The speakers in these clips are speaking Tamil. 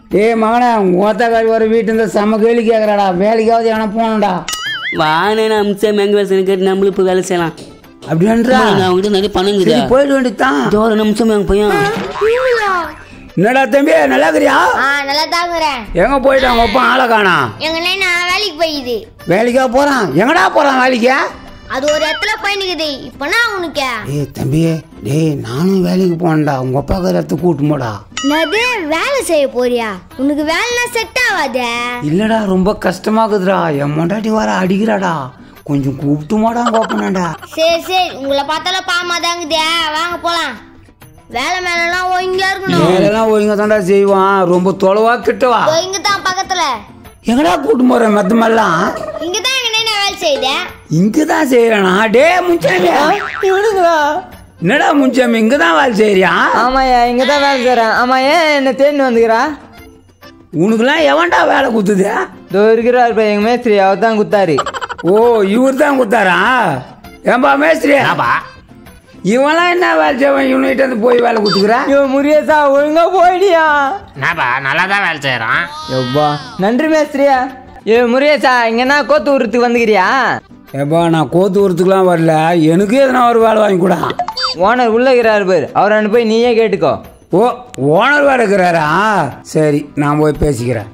டேய் மகனே உங்க ஓத்தக்காரி வர வீட்டு இருந்த செம்ம கேள்வி கேட்குறாடா வேலைக்காவது எவனா போகணும்டா வானே நான் அமிச்சா எங்க வேலை செய்யணும் கேட்டு நம்மளும் இப்போ வேலை செய்யலாம் அப்படின்றா நான் அவங்ககிட்ட நிறைய பணம் சரி இருக்குதா போயிட வேண்டியதுதான் இதோ ஒரு நிமிஷம் எங்க பையன் என்னடா தம்பி நல்லா இருக்கிறியா ஆ நல்லா தாங்குறேன் எங்க போயிட்டான் உங்க அப்பா ஆளை காணா எங்க நைனா வேலைக்கு போயிது வேலைக்கா போறான் எங்கடா போறான் வேலைக்கு அது ஒரு இடத்துல போயினுக்குது இப்பனா உனக்கு ஏய் தம்பி டேய் நானும் வேலைக்கு போனேன்டா உங்க அப்பா இடத்து கூட்டு போடா என்னது வேலை செய்ய போறியா உனக்கு வேலைனா செட் ஆகாதே இல்லடா ரொம்ப கஷ்டமாக்குதுடா என் மொண்டாட்டி வர அடிக்கிறாடா கொஞ்சம் கூப்பிட்டு மாடா கோப்பனாடா சரி சரி உங்களை பார்த்தாலும் பாமா தாங்குதே வாங்க போலாம் வேலை மேலாம் ஒழுங்கா இருக்கணும் வேலைலாம் ஒழுங்கா தான்டா செய்வான் ரொம்ப தொலைவா கிட்டவா இங்க தான் பக்கத்துல எங்கடா கூட்டு போற மெத்தமெல்லாம் இங்க தான் எங்க நைனா வேலை செய்யுதே இங்கதான் செய்யறானா டே முன்சாமி இவனுங்களா என்னடா முன்சாமி இங்கதான் வேலை செய்யறியா ஆமாய்யா இங்கே தான் வேலை செய்கிறேன் ஆமா ஏன் என்ன தேடின்னு வந்துக்கிறா உனக்குலாம் எவன்டா வேலை குத்துது இதோ இருக்கிறார் இப்போ எங்கள் மேஸ்திரி அவர் தான் குத்தாரு ஓ இவர் தான் குத்தாரா ஏம்பா மேஸ்திரி இவன்லாம் என்ன வேலை செய்வான் இவனுகிட்ட இருந்து போய் வேலை குத்துக்கிறா ஐயோ முருகேசா ஒழுங்கா போயிடியா என்னப்பா நல்லா தான் வேலை செய்கிறான் எவ்வா நன்றி மேஸ்திரியா ஏ முருகேசா இங்கன்னா கோத்து ஊரத்துக்கு வந்துக்கிறியா ஏப்பா நான் கோத்து ஊரத்துக்குலாம் வரல எனக்கு எதனா ஒரு வேலை வாங்கி கூட ஓனர் உள்ள இருக்கிறாரு பேர் அவரை போய் நீயே கேட்டுக்கோ ஓ ஓனர் வேலை இருக்கிறாரா சரி நான் போய் பேசிக்கிறேன்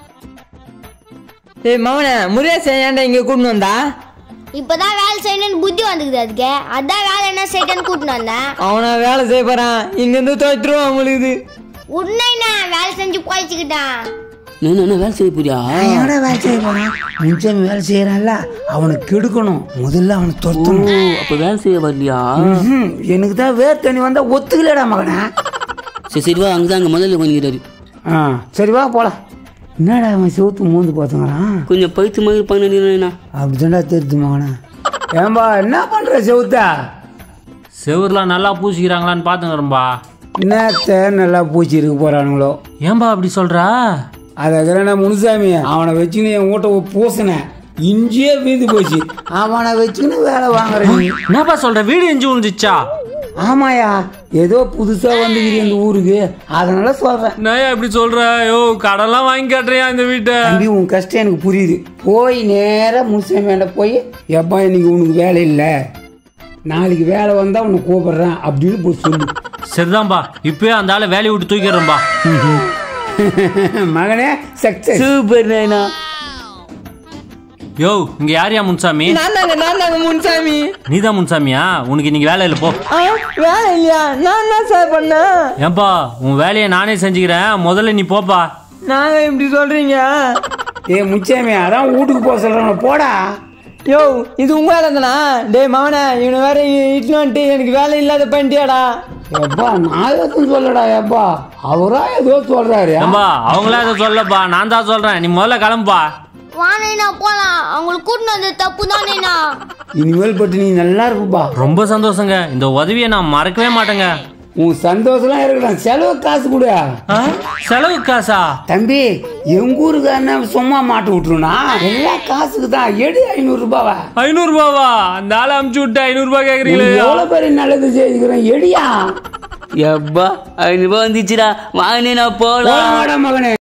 ஏய் மவனே முருகேசா ஏன்டா இங்கே கூட்டின்னு வந்தா இப்பதான் வேலை செய்யணும்னு புத்தி வந்துக்குது அதுக்கு அதான் வேலை என்ன செய்யணும்னு கூட்டின்னு வந்தேன் அவனை வேலை செய்ய போறான் இங்கேருந்து தோற்றுருவான் உங்களுக்கு உடனே நான் வேலை செஞ்சு போயிச்சுக்கிட்டான் நான் என்ன வேலை செய்ய போறியா எங்கடா வேலை செய்ய போறான் முன்சாமி வேலை செய்யறான்ல அவனை கெடுக்கணும் முதல்ல அவனை ஓ துரத்தணும் அப்ப வேலை செய்ய வரலையா ம்ஹும். எனக்கு தான் வேர் தண்ணி வந்தா ஒத்துக்கலடா மகனே சரி சரி வா அங்கதான் அங்க முதல்ல பண்ணிக்கிறாரு ஆ சரி வா போலாம் என்னடா அவன் சிவத்து மூந்து பார்த்துங்கிறான் கொஞ்சம் பைத்து மாதிரி பண்ணா அப்படிதான்டா தெரியுது மகனே ஏம்பா என்ன பண்ற செவுத்தா செவுர்லாம் நல்லா பூசிக்கிறாங்களான்னு பார்த்துக்கிறோம்பா என்னத்த நல்லா பூச்சி இருக்க போறானுங்களோ ஏன்பா அப்படி சொல்கிறா அதை இருக்கிற முனுசாமி அவனை வச்சுன்னு என் வீட்டை பூசினேன் இஞ்சியே வீந்து போச்சு அவனை வச்சுன்னு வேலை வாங்குறேன் நீ. என்னப்பா சொல்கிற வீடு எஞ்சி விழுந்துச்சா ஆமாயா ஏதோ புதுசா வந்துக்கிறீ இந்த ஊருக்கு அதனால சொல்றேன் நான் இப்படி சொல்கிற யோ கடன்லாம் வாங்கி கட்டுறியா இந்த வீட்டை தம்பி உன் கஷ்டம் எனக்கு புரியுது போய் நேரா முனுசாமியாண்ட போய் எப்பா இன்னைக்கு உனக்கு வேலை இல்லை நாளைக்கு வேலை வந்தா உன்னை கூப்பிடுறேன் அப்படின்னு போய் சொல்லு சரிதான்பா இப்பயே அந்த ஆளை வேலையை விட்டு தூக்கிடுறேன்பா மகனே சக்சஸ் சூப்பர் நைனா யோ இங்க யாரியா முன்சாமி நான் தாங்க நான் தாங்க முன்சாமி நீதான் முன்சாமியா உனக்கு இன்னைக்கு வேலை இல்லை போ ஆ, வேலை இல்லையா நான் என்ன சார் பண்ணேன் ஏன்பா உன் வேலையை நானே செஞ்சுக்கிறேன் முதல்ல நீ போப்பா நாங்க இப்படி சொல்றீங்க ஏ முச்சாமி அதான் வீட்டுக்கு போக சொல்றேன் போடா யோ இது உங்க வேலை தானா டேய் மவனே இவனை வேற இட்டுன்னு வந்துட்டு எனக்கு வேலை இல்லாத பண்ணிட்டியாடா எப்பா நான் எதுவும் சொல்லடா எப்பா அவரா ஏதோ சொல்றாரு ஏன்பா அவங்களா அதை சொல்லப்பா நான் தான் சொல்றேன் நீ முதல்ல கிளம்புப்பா வா நைனா போலாம் அவங்களுக்கு கூட்டின்னு வந்தது தப்பு தான் நைனா இனிமேல் பட்டு நீ நல்லா இருப்பா ரொம்ப சந்தோஷங்க இந்த உதவியை நான் மறக்கவே மாட்டேங்க உன் சந்தோஷம்லாம் இருக்கட்டும் செலவு காசு கொடு ஆ? செலவு காசா தம்பி எங்க ஊருக்கு சும்மா மாட்டு விட்டுருனா எல்லா காசுக்கு தான் எடு ஐநூறு ரூபாவா ஐநூறு ரூபாவா அந்த ஆளை அமுச்சு விட்டு ஐநூறு ரூபாய் உனக்கு கேக்குறீங்களே எவ்வளவு பெரிய நல்லது செய்துக்கிறேன் எடியா எப்பா ஐநூறு ரூபாய் வந்துச்சுடா வாங்கினே நான் போலாம் போலாம் வாடா மகனே